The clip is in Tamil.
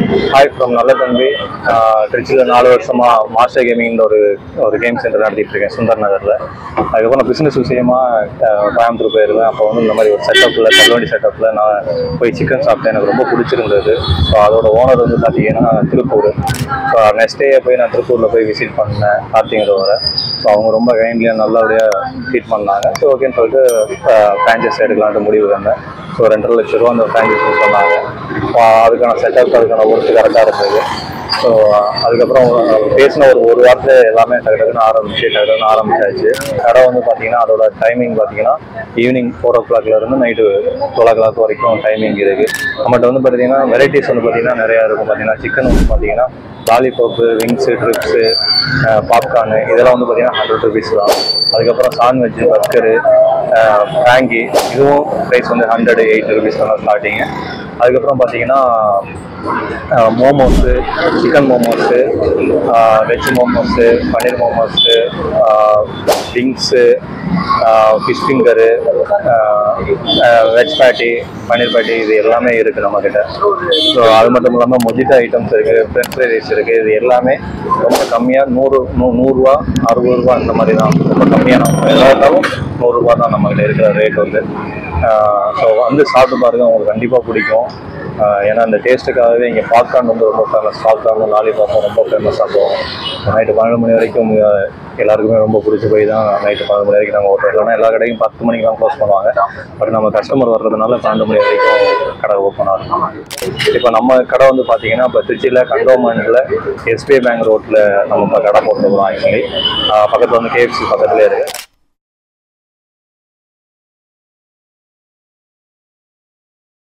ஹாய் ஃப்ரம் நல்ல தம்பி திருச்சியில் நாலு வருஷமா மாஸ்டர் கேமிங் ஒரு ஒரு கேம் சென்டர் நடத்திட்டு இருக்கேன் சுந்தர் நகரில் அதுக்கப்புறம் நான் பிஸ்னஸ் விஷயமா அஹ், கோயம்புத்தூர் போயிருந்தேன் அப்போ வந்து இந்த மாதிரி ஒரு செட்டப்பில் தள்ளுவண்டி செட்டப்பில் நான் போய் சிக்கன் சாப்பிட்டேன் எனக்கு ரொம்ப பிடிச்சிருந்தது ஸோ அதோட ஓனர் வந்து பார்த்தீங்கன்னா திருப்பூர் ஸோ நெக்ஸ்ட் டே போய் நான் திருப்பூரில் போய் விசிட் பண்ணேன் கார்த்திகரோட ஸோ அவங்க ரொம்ப கைண்ட்லியாக நல்லபடியாக ட்ரீட் பண்ணாங்க ஸோ ஓகேன்னு சொல்லிட்டு ஃப்ரான்ச்சைஸ் எடுக்கலான்ட்டு முடிவு வந்தேன் ஸோ ரெண்டரை லட்ச ரூபா அந்த ஃப்ரான்ச்சைஸ் சொன்னாங்க ஸோ அதுக்கான செட்டப் அதுக்கான ஒர்க்கு கரெக்டாக இருந்தது ஸோ அதுக்கப்புறம் பேசின ஒரு ஒரு வாரத்தில் எல்லாமே டக்கு டக்குன்னு ஆரம்பிச்சு டக்கு டக்குன்னு ஆரம்பிச்சாச்சு கடை வந்து பார்த்தீங்கன்னா அதோட டைமிங் பார்த்தீங்கன்னா ஈவினிங் ஃபோர் ஓ கிளாக்லேருந்து நைட்டு டுவெல் ஓ கிளாக் வரைக்கும் டைமிங் இருக்குது நம்மகிட்ட வந்து பார்த்தீங்கன்னா வெரைட்டிஸ் வந்து பார்த்தீங்கன்னா நிறையா இருக்கும் பார்த்தீங்கன்னா சிக்கன் வந்து பார்த்தீங்கன்னா லாலிபாப்பு விங்ஸு ட்ரிப்ஸு பாப்கார்னு இதெல்லாம் வந்து பார்த்தீங்கன்னா ஹண்ட்ரட் ருபீஸ் தான் அதுக்கப்புறம் சாண்ட்விச் பர்கரு ஃப்ராங்கி இதுவும் ப்ரைஸ் வந்து ஹண்ட்ரட் எயிட் ருபீஸ் தான் ஸ்டார்டிங்கு அதுக்கப்புறம் பார்த்தீங்கன்னா momos chicken momos veg momos paneer momos wings fish finger veg patty paneer பேட்டி இது எல்லாமே இருக்குது நம்மக்கிட்ட ஸோ அது மட்டும் இல்லாமல் மொஜிட்டா ஐட்டம்ஸ் இருக்குது ஃப்ரெஞ்ச் ஃப்ரை ரைஸ் இருக்குது இது எல்லாமே ரொம்ப கம்மியாக நூறு நூ நூறுரூவா அறுபது ரூபா இந்த மாதிரி தான் ரொம்ப கம்மியான எதாக இருந்தாலும் நூறுரூவா தான் நம்மக்கிட்ட இருக்கிற ரேட் வந்து ஸோ வந்து சாப்பிட்டு பாருங்க உங்களுக்கு கண்டிப்பாக பிடிக்கும் ஆஹ் ஏன்னா அந்த டேஸ்ட்டுக்காகவே இங்கே பாப்கார்ன் வந்து ரொம்ப ஃபேமஸ் பாப்கார்னும் லாலிபாப்பும் ரொம்ப ஃபேமஸாக போகும் நைட்டு பன்னெண்டு மணி வரைக்கும் ஆஹ் எல்லாருக்குமே ரொம்ப பிடிச்சி போய் தான் நைட்டு பன்னெண்டு மணி வரைக்கும் நாங்கள் ஓட்டுறோம் இல்லைன்னா எல்லா கடையும் பத்து மணிக்கு தான் க்ளோஸ் பண்ணுவாங்க பட் நம்ம கஸ்டமர் வர்றதுனால பன்னெண்டு மணி வரைக்கும் கடை ஓப்பன் ஆகும் இப்போ நம்ம கடை வந்து பார்த்தீங்கன்னா இப்போ திருச்சியில் கண்டோமெண்ட்டில் எஸ்பிஐ பேங்க் ரோட்டில் நம்ம இப்போ கடை போட்டுருக்கோம் ஆக்சுவலி பக்கத்தில் வந்து கேஎஃப்சி பக்கத்துலேயே இருக்குது